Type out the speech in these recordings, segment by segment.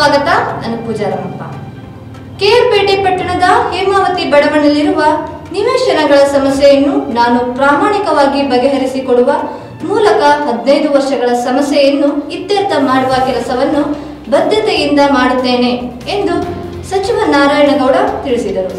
ಸ್ವಾಗತ ನಾನು ಪೂಜಾ ರಾಮಪ್ಪ ಕೆಆರ್ಪೇಟೆ ಪಟ್ಟಣದ ಹೇಮಾವತಿ ಬಡಾವಣೆಯಲ್ಲಿರುವ ನಿವೇಶನಗಳ ಸಮಸ್ಯೆಯನ್ನು ನಾನು ಪ್ರಾಮಾಣಿಕವಾಗಿ ಬಗೆಹರಿಸಿಕೊಡುವ ಮೂಲಕ ಹದಿನೈದು ವರ್ಷಗಳ ಸಮಸ್ಯೆಯನ್ನು ಇತ್ಯರ್ಥ ಮಾಡುವ ಕೆಲಸವನ್ನು ಬದ್ಧತೆಯಿಂದ ಮಾಡುತ್ತೇನೆ ಎಂದು ಸಚಿವ ನಾರಾಯಣಗೌಡ ತಿಳಿಸಿದರು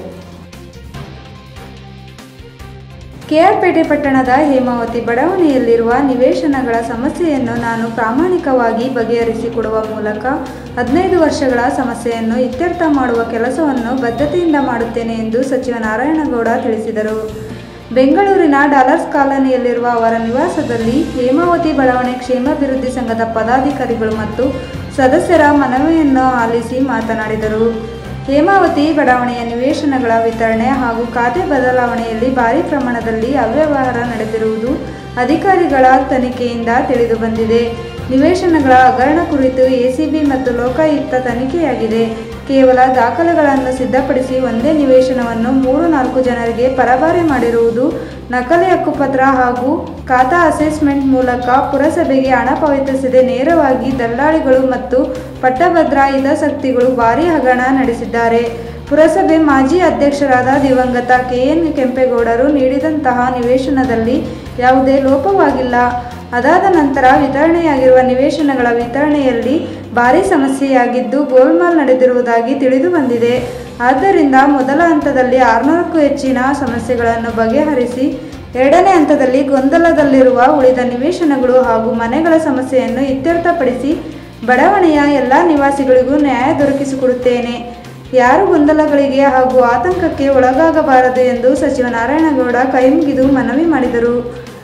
ಕೆಆರ್ಪೇಟೆ ಪಟ್ಟಣದ ಹೇಮಾವತಿ ಬಡಾವಣೆಯಲ್ಲಿರುವ ನಿವೇಶನಗಳ ಸಮಸ್ಯೆಯನ್ನು ನಾನು ಪ್ರಾಮಾಣಿಕವಾಗಿ ಬಗೆಹರಿಸಿಕೊಡುವ ಮೂಲಕ ಹದಿನೈದು ವರ್ಷಗಳ ಸಮಸ್ಯೆಯನ್ನು ಇತ್ಯರ್ಥ ಮಾಡುವ ಕೆಲಸವನ್ನು ಬದ್ಧತೆಯಿಂದ ಮಾಡುತ್ತೇನೆ ಎಂದು ಸಚಿವ ನಾರಾಯಣಗೌಡ ತಿಳಿಸಿದರು ಬೆಂಗಳೂರಿನ ಡಾಲರ್ಸ್ ಕಾಲೋನಿಯಲ್ಲಿರುವ ಅವರ ನಿವಾಸದಲ್ಲಿ ಹೇಮಾವತಿ ಬಡಾವಣೆ ಕ್ಷೇಮಾಭಿವೃದ್ಧಿ ಸಂಘದ ಪದಾಧಿಕಾರಿಗಳು ಮತ್ತು ಸದಸ್ಯರ ಮನವಿಯನ್ನು ಆಲಿಸಿ ಮಾತನಾಡಿದರು ಹೇಮಾವತಿ ಬಡಾವಣೆಯ ನಿವೇಶನಗಳ ವಿತರಣೆ ಹಾಗೂ ಖಾತೆ ಬದಲಾವಣೆಯಲ್ಲಿ ಭಾರಿ ಪ್ರಮಾಣದಲ್ಲಿ ಅವ್ಯವಹಾರ ನಡೆದಿರುವುದು ಅಧಿಕಾರಿಗಳ ತನಿಖೆಯಿಂದ ತಿಳಿದುಬಂದಿದೆ ನಿವೇಶನಗಳ ಹಗರಣ ಕುರಿತು ಎಸಿಬಿ ಮತ್ತು ಲೋಕಾಯುಕ್ತ ತನಿಖೆಯಾಗಿದೆ ಕೇವಲ ದಾಖಲೆಗಳನ್ನು ಸಿದ್ಧಪಡಿಸಿ ಒಂದೇ ನಿವೇಶನವನ್ನು ಮೂರು ನಾಲ್ಕು ಜನರಿಗೆ ಪರಭಾರೆ ಮಾಡಿರುವುದು ನಕಲಿ ಹಕ್ಕುಪತ್ರ ಹಾಗೂ ಖಾತಾ ಅಸೆಸ್ಮೆಂಟ್ ಮೂಲಕ ಪುರಸಭೆಗೆ ಹಣ ಪಾವತಿಸದೆ ನೇರವಾಗಿ ದಲ್ಲಾಳಿಗಳು ಮತ್ತು ಪಟ್ಟಭದ್ರ ಹಿತಾಸಕ್ತಿಗಳು ಭಾರೀ ಹಗರಣ ನಡೆಸಿದ್ದಾರೆ ಪುರಸಭೆ ಮಾಜಿ ಅಧ್ಯಕ್ಷರಾದ ದಿವಂಗತ ಕೆಎನ್ ಕೆಂಪೇಗೌಡರು ನೀಡಿದಂತಹ ನಿವೇಶನದಲ್ಲಿ ಯಾವುದೇ ಲೋಪವಾಗಿಲ್ಲ ಅದಾದ ನಂತರ ವಿತರಣೆಯಾಗಿರುವ ನಿವೇಶನಗಳ ವಿತರಣೆಯಲ್ಲಿ ಭಾರಿ ಸಮಸ್ಯೆಯಾಗಿದ್ದು ಗೋಲ್ಮಾಲ್ ನಡೆದಿರುವುದಾಗಿ ತಿಳಿದು ಬಂದಿದೆ ಆದ್ದರಿಂದ ಮೊದಲ ಹಂತದಲ್ಲಿ ಆರುನೂರಕ್ಕೂ ಹೆಚ್ಚಿನ ಸಮಸ್ಯೆಗಳನ್ನು ಬಗೆಹರಿಸಿ ಎರಡನೇ ಹಂತದಲ್ಲಿ ಗೊಂದಲದಲ್ಲಿರುವ ಉಳಿದ ನಿವೇಶನಗಳು ಹಾಗೂ ಮನೆಗಳ ಸಮಸ್ಯೆಯನ್ನು ಇತ್ಯರ್ಥಪಡಿಸಿ ಬಡಾವಣೆಯ ಎಲ್ಲ ನಿವಾಸಿಗಳಿಗೂ ನ್ಯಾಯ ದೊರಕಿಸಿಕೊಡುತ್ತೇನೆ ಯಾರು ಗೊಂದಲಗಳಿಗೆ ಹಾಗೂ ಆತಂಕಕ್ಕೆ ಒಳಗಾಗಬಾರದು ಎಂದು ಸಚಿವ ನಾರಾಯಣಗೌಡ ಕೈಮುಗಿದು ಮನವಿ ಮಾಡಿದರು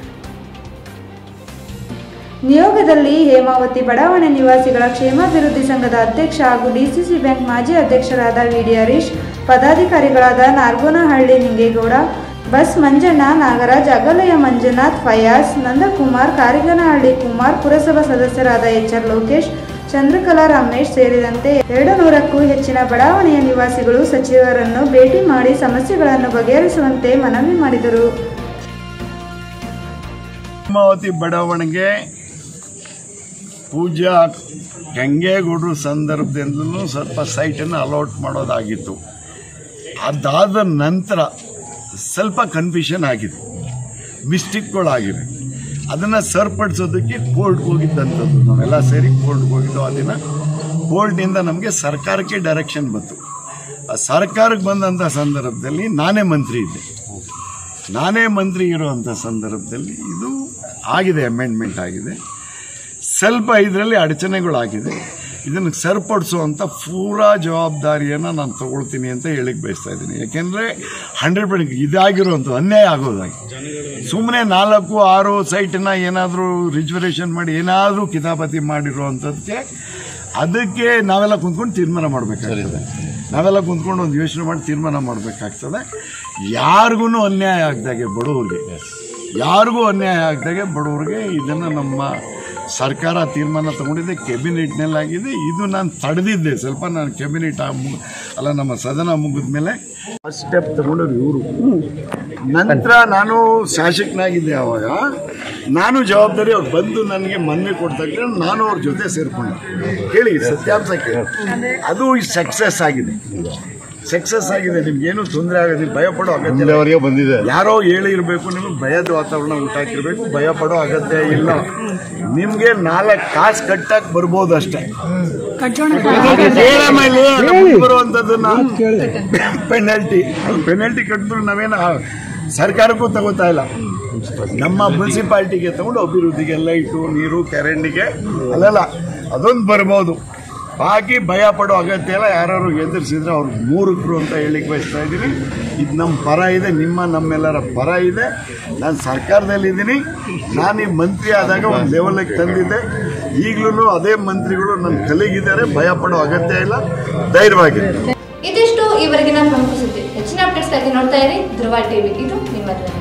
ನಿಯೋಗದಲ್ಲಿ ಹೇಮಾವತಿ ಬಡಾವಣೆ ನಿವಾಸಿಗಳ ಕ್ಷೇಮಾಭಿವೃದ್ಧಿ ಸಂಘದ ಅಧ್ಯಕ್ಷ ಹಾಗೂ ಡಿಸಿಸಿ ಬ್ಯಾಂಕ್ ಮಾಜಿ ಅಧ್ಯಕ್ಷರಾದ ವಿಡಿ ಹರೀಶ್ ಪದಾಧಿಕಾರಿಗಳಾದ ನಾರ್ಗೋನಹಳ್ಳಿ ನಿಂಗೇಗೌಡ ಬಸ್ ಮಂಜಣ್ಣ ನಾಗರಾಜ್ ಅಗಲಯ ಮಂಜುನಾಥ್ ಫಯಾಜ್ ನಂದಕುಮಾರ್ ಕಾರಿಗನಹಳ್ಳಿ ಕುಮಾರ್ ಪುರಸಭಾ ಸದಸ್ಯರಾದ ಎಚ್ ಆರ್ ಲೋಕೇಶ್ ಚಂದ್ರಕಲಾ ರಮೇಶ್ ಸೇರಿದಂತೆ ಎರಡು ನೂರಕ್ಕೂ ಹೆಚ್ಚಿನ ಬಡಾವಣೆಯ ನಿವಾಸಿಗಳು ಸಚಿವರನ್ನು ಭೇಟಿ ಮಾಡಿ ಸಮಸ್ಯೆಗಳನ್ನು ಬಗೆಹರಿಸುವಂತೆ ಮನವಿ ಮಾಡಿದರು ಹೇಮಾವತಿ ಬಡಾವಣೆಗೆ ಪೂಜಾ ಗಂಗೇಗೌಡರು ಸಂದರ್ಭದಿಂದಲೂ ಸ್ವಲ್ಪ ಸೈಟನ್ನು ಅಲೌಟ್ ಮಾಡೋದಾಗಿತ್ತು ಅದಾದ ನಂತರ ಸ್ವಲ್ಪ ಕನ್ಫ್ಯೂಷನ್ ಆಗಿದೆ ಮಿಸ್ಟೇಕ್ಗಳಾಗಿವೆ ಅದನ್ನು ಸರಿಪಡಿಸೋದಕ್ಕೆ ಕೋರ್ಟ್ಗೆ ಹೋಗಿದ್ದಂಥದ್ದು ನಾವೆಲ್ಲ ಸೇರಿ ಕೋರ್ಟ್ಗೆ ಹೋಗಿದ್ದು ಆ ದಿನ ಕೋರ್ಟ್ನಿಂದ ನಮಗೆ ಸರ್ಕಾರಕ್ಕೆ ಡೈರೆಕ್ಷನ್ ಬಂತು ಆ ಸರ್ಕಾರಕ್ಕೆ ಬಂದಂಥ ಸಂದರ್ಭದಲ್ಲಿ ನಾನೇ ಮಂತ್ರಿ ಇದ್ದೆ ನಾನೇ ಮಂತ್ರಿ ಇರುವಂಥ ಸಂದರ್ಭದಲ್ಲಿ ಇದು ಆಗಿದೆ ಅಮೆಂಡ್ಮೆಂಟ್ ಆಗಿದೆ ಸ್ವಲ್ಪ ಇದರಲ್ಲಿ ಅಡಚಣೆಗಳಾಗಿದೆ ಇದನ್ನು ಸರಿಪಡಿಸುವಂಥ ಪೂರಾ ಜವಾಬ್ದಾರಿಯನ್ನು ನಾನು ತಗೊಳ್ತೀನಿ ಅಂತ ಹೇಳಿಕ್ ಬಯಸ್ತಾ ಇದ್ದೀನಿ ಯಾಕೆಂದರೆ ಹಂಡ್ರೆಡ್ ಪರ್ಸೆಂಟ್ ಇದಾಗಿರುವಂಥ ಅನ್ಯಾಯ ಆಗೋದಾಗಿ ಸುಮ್ಮನೆ ನಾಲ್ಕು ಆರು ಸೈಟನ್ನ ಏನಾದರೂ ರಿಸರ್ವೇಷನ್ ಮಾಡಿ ಏನಾದರೂ ಕಿತಾಪತಿ ಮಾಡಿರುವಂಥದ್ದಕ್ಕೆ ಅದಕ್ಕೆ ನಾವೆಲ್ಲ ಕುಂತ್ಕೊಂಡು ತೀರ್ಮಾನ ಮಾಡಬೇಕಾಗ್ತದೆ ನಾವೆಲ್ಲ ಕುಂತ್ಕೊಂಡು ಒಂದು ಯೋಚನೆ ಮಾಡಿ ತೀರ್ಮಾನ ಮಾಡಬೇಕಾಗ್ತದೆ ಯಾರಿಗೂ ಅನ್ಯಾಯ ಆಗ್ದಾಗೆ ಬಡವರಿಗೆ ಯಾರಿಗೂ ಅನ್ಯಾಯ ಆಗ್ದಾಗೆ ಬಡವರಿಗೆ ಇದನ್ನು ನಮ್ಮ ಸರ್ಕಾರ ತೀರ್ಮಾನ ತಗೊಂಡಿದೆ ಕೆಬಿನೆಟ್ನಲ್ಲಿ ಆಗಿದೆ ಇದು ನಾನು ತಡೆದಿದ್ದೆ ಸ್ವಲ್ಪ ನಾನು ಕೆಬಿನೆಟ್ ಅಲ್ಲ ನಮ್ಮ ಸದನ ಮುಗಿದ ಮೇಲೆ ಫಸ್ಟ್ ಸ್ಟೆಪ್ ತಗೊಂಡವ್ರು ಇವರು ನಂತರ ನಾನು ಶಾಸಕನಾಗಿದ್ದೆ ಅವಾಗ ನಾನು ಜವಾಬ್ದಾರಿ ಅವ್ರು ಬಂದು ನನಗೆ ಮನವಿ ಕೊಡ್ತಾ ನಾನು ಅವ್ರ ಜೊತೆ ಸೇರ್ಕೊಂಡೆ ಕೇಳಿ ಸತ್ಯಾಂಶ ಕೇಳಿ ಅದು ಸಕ್ಸಸ್ ಆಗಿದೆ ಸಕ್ಸಸ್ ಆಗಿದೆ ನಿಮ್ಗೇನು ತೊಂದರೆ ಆಗೋದಿಲ್ಲ ಭಯ ಪಡೋ ಅಗತ್ಯ ಇಲ್ಲ. ಬಂದಿದೆ ಯಾರೋ ಹೇಳಿರ್ಬೇಕು ನಿಮಗೆ ಭಯದ ವಾತಾವರಣ ಉಂಟಾಕಿರ್ಬೇಕು ಭಯ ಪಡೋ ಅಗತ್ಯ ಇಲ್ಲ ನಿಮ್ಗೆ ನಾಲ್ಕು ಕಾಸು ಕಟ್ಟಕ್ ಬರ್ಬೋದು ಅಷ್ಟೇ ಬರುವಂತದ್ದನ್ನ ಪೆನಲ್ಟಿ ಪೆನಲ್ಟಿ ಕಟ್ಟಿದ್ರು ನಾವೇನು ಸರ್ಕಾರಕ್ಕೂ ತಗೋತಾ ಇಲ್ಲ ನಮ್ಮ ಮುನ್ಸಿಪಾಲ್ಟಿಗೆ ತಗೊಂಡು ಅಭಿವೃದ್ಧಿಗೆ ಲೈಟು ನೀರು ಕೆರೆಂಡಿಗೆ ಅಲ್ಲೆಲ್ಲ ಅದೊಂದು ಬರ್ಬೋದು ಬಾಕಿ ಭಯ ಪಡೋ ಅಗತ್ಯ ಇಲ್ಲ ಯಾರು ಎದುರಿಸಿದ್ರೆ ಅವ್ರು ಮೂರ್ಖರು ಅಂತ ಹೇಳಿಕ್ ಬಯಸ್ತಾ ಇದ್ದೀನಿ ಇದು ನಮ್ಮ ಪರ ಇದೆ ನಿಮ್ಮ ನಮ್ಮೆಲ್ಲರ ಪರ ಇದೆ ನಾನು ಸರ್ಕಾರದಲ್ಲಿದ್ದೀನಿ ನಾನು ಈ ಮಂತ್ರಿ ಆದಾಗ ಒಂದು ಲೆವೆಲಿಗೆ ತಂದಿದ್ದೆ ಈಗಲೂ ಅದೇ ಮಂತ್ರಿಗಳು ನನ್ನ ಕಲೆಗಿದ್ದಾರೆ ಭಯ ಪಡೋ ಅಗತ್ಯ ಇಲ್ಲ ಧೈರ್ಯವಾಗಿದೆ ಇದಿಷ್ಟು ಇವರೆಗಿನ ಪ್ರಮುಖ ಸುದ್ದಿ ಹೆಚ್ಚಿನ ಅಪ್ಡೇಟ್ಸ್ಗಾಗಿ ನೋಡ್ತಾ ಇರಿ ಧ್ರುವ ಟಿವಿ ಇದು ನಿಮ್ಮ ಧ್ವನಿ